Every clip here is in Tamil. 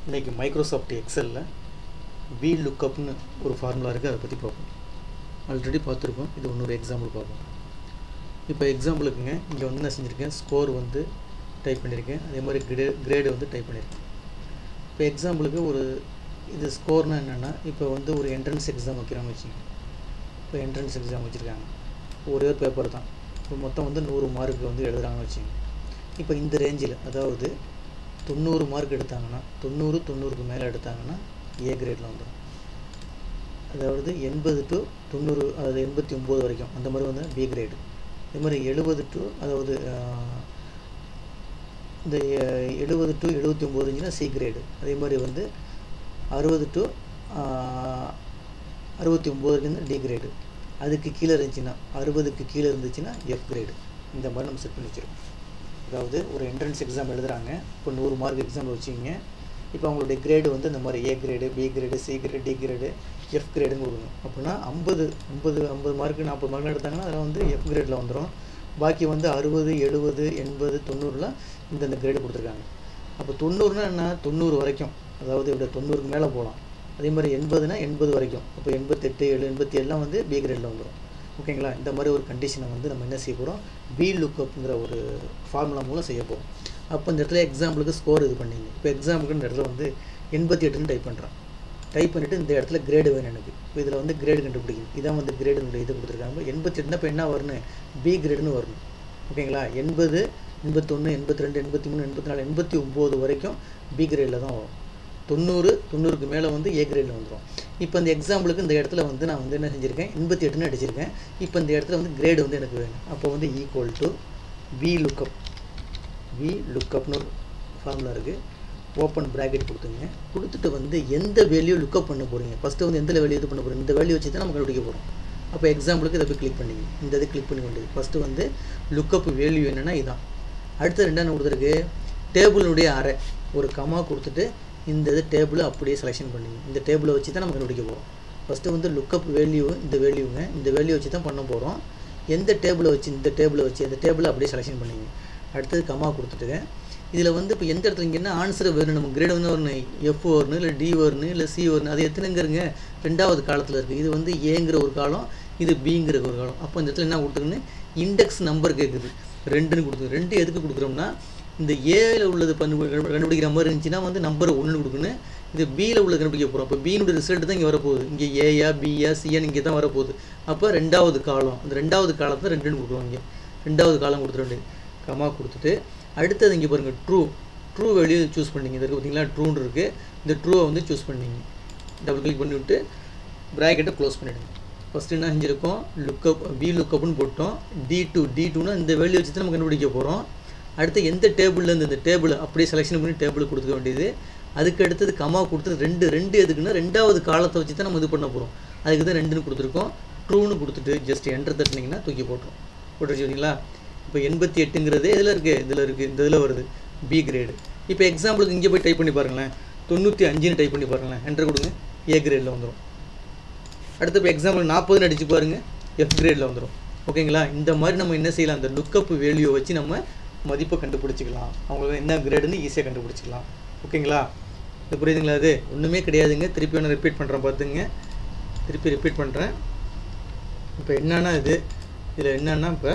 இன்றைக்கி மைக்ரோசாஃப்ட் எக்ஸலில் வி லுக்கப்னு ஒரு ஃபார்முலா இருக்குது அதை பற்றி பார்ப்போம் ஆல்ரெடி பார்த்துருக்கோம் இது இன்னொரு எக்ஸாம்பிள் பார்ப்போம் இப்போ எக்ஸாம்பிளுக்குங்க இங்கே வந்து நான் செஞ்சுருக்கேன் ஸ்கோர் வந்து டைப் பண்ணியிருக்கேன் அதே மாதிரி கிரே கிரேடு வந்து டைப் பண்ணியிருக்கேன் இப்போ எக்ஸாம்பிளுக்கு ஒரு இது ஸ்கோர்னால் என்னென்னா இப்போ வந்து ஒரு என்ட்ரன்ஸ் எக்ஸாம் வைக்கிறாங்க வச்சுங்க இப்போ என்ட்ரன்ஸ் எக்ஸாம் வச்சுருக்காங்க ஒரே ஒரு பேப்பர் தான் இப்போ மொத்தம் வந்து நூறு மார்க் வந்து எழுதுறாங்கன்னு வச்சுங்க இப்போ இந்த ரேஞ்சில் அதாவது தொண்ணூறு மார்க் எடுத்தாங்கன்னா தொண்ணூறு தொண்ணூறுக்கு மேலே எடுத்தாங்கன்னா ஏ கிரேடில் வந்துடும் அதாவது எண்பது டு தொண்ணூறு அதாவது எண்பத்தி ஒம்பது வரைக்கும் அந்த மாதிரி வந்து பி கிரேடு இதே மாதிரி எழுபது டு அதாவது இந்த எழுபது டு எழுபத்தி ஒம்பது இருந்துச்சுன்னா சி கிரேடு அதே மாதிரி வந்து அறுபது டு அறுபத்தி ஒம்பது வரைக்கும் டி கிரேடு அதுக்கு கீழே இருந்துச்சுன்னா அறுபதுக்கு கீழே இருந்துச்சுன்னா எஃப் கிரேடு இந்த மாதிரி நம்ம செட் பண்ணி வச்சுருக்கோம் அதாவது ஒரு என்ட்ரன்ஸ் எக்ஸாம் எழுதுகிறாங்க இப்போ நூறு மார்க் எக்ஸாம் வச்சுக்கிங்க இப்போ அவங்களுடைய கிரேடு வந்து இந்த மாதிரி A grade B grade C grade D grade F கிரேடுன்னு கொடுக்கணும் அப்படின்னா ஐம்பது ஐம்பது ஐம்பது மார்க்கு நாற்பது மார்க் எடுத்தாங்கன்னா அதில் வந்து எஃப் கிரேடில் வந்துடும் பாக்கி வந்து அறுபது எழுபது எண்பது தொண்ணூறுலாம் இந்தந்த கிரேடு கொடுத்துருக்காங்க அப்போ தொண்ணூறுனா என்ன தொண்ணூறு வரைக்கும் அதாவது இப்படி தொண்ணூறுக்கு மேலே போகலாம் அதே மாதிரி எண்பதுனா எண்பது வரைக்கும் இப்போ எண்பத்தெட்டு ஏழு எண்பத்தி ஏழுலாம் வந்து பி கிரேடில் வந்துடும் ஓகேங்களா இந்த மாதிரி ஒரு கண்டிஷனை வந்து நம்ம என்ன செய்ய போகிறோம் பி லுக்கப்ங்கிற ஒரு ஃபார்முலா மூலம் செய்ய போகிறோம் அப்போ இந்த இடத்துல எக்ஸாம்பிளுக்கு ஸ்கோர் இது பண்ணிங்க இப்போ எக்ஸாம்பிளுக்கு இந்த இடத்துல வந்து எண்பத்தி எட்டுன்னு டைப் பண்ணுறேன் டைப் பண்ணிவிட்டு இந்த இடத்துல கிரேடு வேணும் எனக்கு இப்போ இதில் வந்து கிரேடு கண்டுபிடிக்குது இதான் வந்து கிரேடுனுடைய இது கொடுத்துருக்காங்க எண்பத்தி எட்டுனா இப்போ என்ன வரணும் பி கிரேடுன்னு வரணும் ஓகேங்களா எண்பது எண்பத்தொன்று எண்பத்தி ரெண்டு எண்பத்தி மூணு எண்பத்தி நாலு எண்பத்தி ஒம்பது வரைக்கும் பி கிரேடில் தான் வரும் தொண்ணூறு தொண்ணூறுக்கு மேலே வந்து ஏ கிரேடில் வந்துடும் இப்போ இந்த எக்ஸாம்பிளுக்கு இந்த இடத்துல வந்து நான் வந்து என்ன செஞ்சுருக்கேன் எண்பத்தி எட்டுன்னு அடிச்சிருக்கேன் இப்போ இந்த இடத்துல வந்து கிரேடு வந்து எனக்கு வேணும் அப்போ வந்து equal to V lookup V லுக்கப்னு ஒரு ஃபார்முலா இருக்குது ஓப்பன் ப்ராக்கெட் கொடுத்துங்க கொடுத்துட்டு வந்து எந்த வேல்யூ லுக்கப் பண்ண போகிறீங்க ஃபஸ்ட்டு வந்து எந்த வேல்யூ இது பண்ண போகிறீங்க இந்த வேல்யூ வச்சு தான் நம்ம கண்டுபிடிக்க போகிறோம் அப்போ எக்ஸாம்பிளுக்கு இதை போய் கிளிக் பண்ணிங்க இந்த இதை கிளிக் பண்ணி வேண்டியது ஃபஸ்ட்டு வந்து லுக்கப் வேல்யூ என்னென்னா இதான் அடுத்து ரெண்டாவது கொடுத்துருக்கு டேபிளுடைய அரை ஒரு கமா கொடுத்துட்டு இந்த இது டேபிள் அப்படியே செலெக்ஷன் பண்ணிங்க இந்த டேபிளை வச்சு தான் நம்ம கண்டுபிடிக்க போகிறோம் ஃபஸ்ட்டு வந்து லுக்கப் வேல்யூ இந்த வேல்யூங்க இந்த வேல்யூ வச்சு தான் பண்ண போகிறோம் எந்த டேபிளை வச்சு இந்த டேபிளை வச்சு இந்த டேபிளை அப்படியே செலெக்ஷன் பண்ணிங்க அடுத்தது கமா கொடுத்துட்டு இதில் வந்து இப்போ எந்த இடத்துல இங்கே என்ன ஆன்சர் வேணும் நம்ம கிரேட் வந்து வரணும் எஃப் வரணும் இல்லை டி வரணும் இல்லை சி வரணும் அது எத்தனைங்கிறங்க ரெண்டாவது காலத்தில் இருக்குது இது வந்து ஏங்கிற ஒரு காலம் இது பிங்கிற ஒரு காலம் அப்போ இந்த இடத்துல என்ன கொடுத்துருக்குன்னு இண்டெக்ஸ் நம்பர் கேட்குது ரெண்டுன்னு கொடுத்துருக்கு ரெண்டு எதுக்கு கொடுக்குறோம்னா இந்த ஏல உள்ளது பண்ணு கண்டுபிடிக்கிற மாதிரி இருந்துச்சுன்னா வந்து நம்பர் ஒன்று கொடுக்கணும் இது பியில் உள்ள கண்டுபிடிக்க போகிறோம் அப்போ பியினுடைய ரிசல்ட் தான் இங்கே வரப்போகுது இங்கே ஏயா பியா சிஎன் இங்கே தான் வரப்போகுது அப்போ ரெண்டாவது காலம் அந்த ரெண்டாவது காலத்தில் ரெண்டுன்னு கொடுக்குறோம் இங்கே ரெண்டாவது காலம் கொடுத்துட்டு கமா கொடுத்துட்டு அடுத்தது இங்கே பாருங்கள் ட்ரூ ட்ரூ வேல்யூ சூஸ் பண்ணிங்க இது இருக்குது பார்த்தீங்களா ட்ரூன்னு இருக்குது இந்த ட்ரூவை வந்து சூஸ் பண்ணிங்க டபுள் கிளிக் பண்ணி விட்டு ப்ராக்கெட்டை க்ளோஸ் பண்ணிவிடுங்க ஃபஸ்ட்டு என்ன செஞ்சுருக்கோம் லுக்கப் வி லுக்கப்னு போட்டோம் டி டூ டி டூனா இந்த வேல்யூ வச்சு தான் நம்ம கண்டுபிடிக்க போகிறோம் அடுத்து எந்த டேபிள்லேருந்து இந்த டேபிள் அப்படியே செலெக்ஷன் பண்ணி டேபிள் கொடுத்துக்க வேண்டியது அதுக்கு அடுத்தது கமா கொடுத்து ரெண்டு ரெண்டு எதுக்குன்னா ரெண்டாவது காலத்தை வச்சு தான் நம்ம இது பண்ண போகிறோம் அதுக்கு தான் ரெண்டுன்னு கொடுத்துருக்கோம் ட்ரூன்னு கொடுத்துட்டு ஜஸ்ட் என்ட்ரு தட்டினீங்கன்னா தூக்கி போட்டுரும் போட்டு வச்சுக்கிங்களா இப்போ எண்பத்தி எட்டுங்கிறது இதில் இருக்குது இதில் இருக்குது இந்த இதில் வருது பி கிரேடு இப்போ எக்ஸாம்பிளுக்கு இங்கே போய் டைப் பண்ணி பாருங்களேன் தொண்ணூற்றி அஞ்சுன்னு டைப் பண்ணி பாருங்களேன் என்ட்ரு கொடுங்க ஏ கிரேடில் வந்துடும் அடுத்து இப்போ எக்ஸாம்பிள் நாற்பதுன்னு அடிச்சு பாருங்கள் எஃப் கிரேடில் வந்துடும் ஓகேங்களா இந்த மாதிரி நம்ம என்ன செய்யலாம் அந்த லுக்கப் வேல்யூ வச்சு நம்ம மதிப்பை கண்டுபிடிச்சிக்கலாம் அவங்களுக்கு என்ன கிரேடுன்னு ஈஸியாக கண்டுபிடிச்சிக்கலாம் ஓகேங்களா இது புரியுதுங்களா அது ஒன்றுமே கிடையாதுங்க திருப்பி ஒன்று ரிப்பீட் பண்ணுறேன் பார்த்துங்க திருப்பி ரிப்பீட் பண்ணுறேன் இப்போ என்னென்னா இது இதில் என்னென்னா இப்போ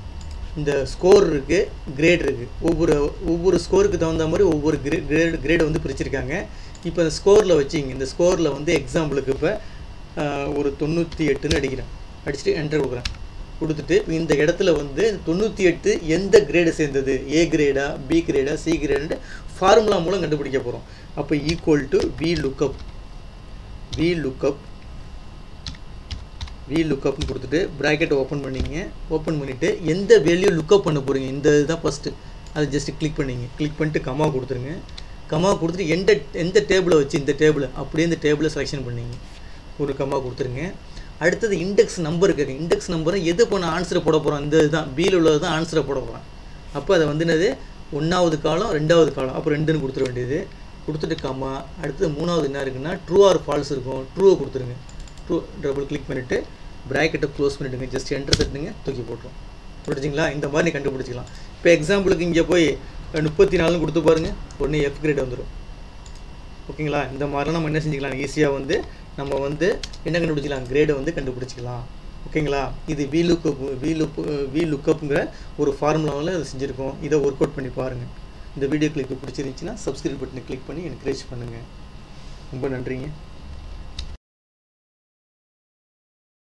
இந்த ஸ்கோர் இருக்குது கிரேட் இருக்குது ஒவ்வொரு ஒவ்வொரு ஸ்கோருக்கு தகுந்த மாதிரி ஒவ்வொரு கிரே கிரேடு கிரேடை வந்து பிரிச்சிருக்காங்க இப்போ இந்த ஸ்கோரில் வச்சிங்க இந்த ஸ்கோரில் வந்து எக்ஸாம்பிளுக்கு இப்போ ஒரு தொண்ணூற்றி எட்டுன்னு அடிக்கிறேன் அடிச்சுட்டு என்டர் கொடுக்குறேன் கொடுத்துட்டு இந்த இடத்துல வந்து தொண்ணூற்றி எட்டு எந்த கிரேடை சேர்ந்தது ஏ கிரேடா பி கிரேடா சி கிரேடு ஃபார்முலா மூலம் கண்டுபிடிக்க போகிறோம் அப்போ equal to V lookup V lookup V லுக்கப்னு கொடுத்துட்டு ப்ராக்கெட் ஓப்பன் பண்ணிங்க ஓப்பன் பண்ணிவிட்டு எந்த வேல்யூ லுக்கப் பண்ண போகிறீங்க இந்த இதுதான் ஃபஸ்ட்டு அதை ஜஸ்ட் கிளிக் பண்ணிங்க கிளிக் பண்ணிட்டு கமா கொடுத்துருங்க கமா கொடுத்துட்டு எந்த எந்த டேபிளை வச்சு இந்த டேபிளை அப்படியே இந்த டேபிளை செலெக்ஷன் பண்ணிங்க ஒரு கமா கொடுத்துருங்க அடுத்தது இண்டெக்ஸ் நம்பர் கேட்குங்க இண்டெக்ஸ் நம்பரை எது பண்ண ஆன்சரை போட போகிறோம் இந்த இதுதான் பியில் உள்ளது தான் ஆன்சரை போட போகிறோம் அப்போ அதை வந்து என்னது ஒன்றாவது காலம் ரெண்டாவது காலம் அப்போ ரெண்டுன்னு கொடுத்துட வேண்டியது கொடுத்துட்டு கம்மா அடுத்தது மூணாவது என்ன இருக்குன்னா ட்ரூ ஆர் ஃபால்ஸ் இருக்கும் ட்ரூவை கொடுத்துருங்க ட்ரூ டபுள் கிளிக் பண்ணிவிட்டு ப்ராக்கெட்டை க்ளோஸ் பண்ணிவிடுங்க ஜஸ்ட் என்டர் தட்டுங்க தூக்கி போட்டுரும் புரிஞ்சுங்களா இந்த மாதிரி கண்டுபிடிச்சிக்கலாம் இப்போ எக்ஸாம்பிளுக்கு இங்கே போய் முப்பத்தி நாலுன்னு கொடுத்து பாருங்கள் உடனே எஃப் கிரேட் வந்துடும் ஓகேங்களா இந்த மாதிரிலாம் நம்ம என்ன செஞ்சுக்கலாம் ஈஸியாக வந்து நம்ம வந்து என்ன கண்டுபிடிச்சிக்கலாம் கிரேடை வந்து கண்டுபிடிச்சிக்கலாம் ஓகேங்களா இது V lookup V look V லுக்கப்புங்கிற ஒரு ஃபார்முலாவில் அதை செஞ்சுருக்கோம் இதை ஒர்க் அவுட் பண்ணி பாருங்கள் இந்த வீடியோ கிளிக்கு பிடிச்சிருந்துச்சின்னா சப்ஸ்கிரைப் பட்டனை கிளிக் பண்ணி என்கரேஜ் பண்ணுங்கள் ரொம்ப நன்றிங்க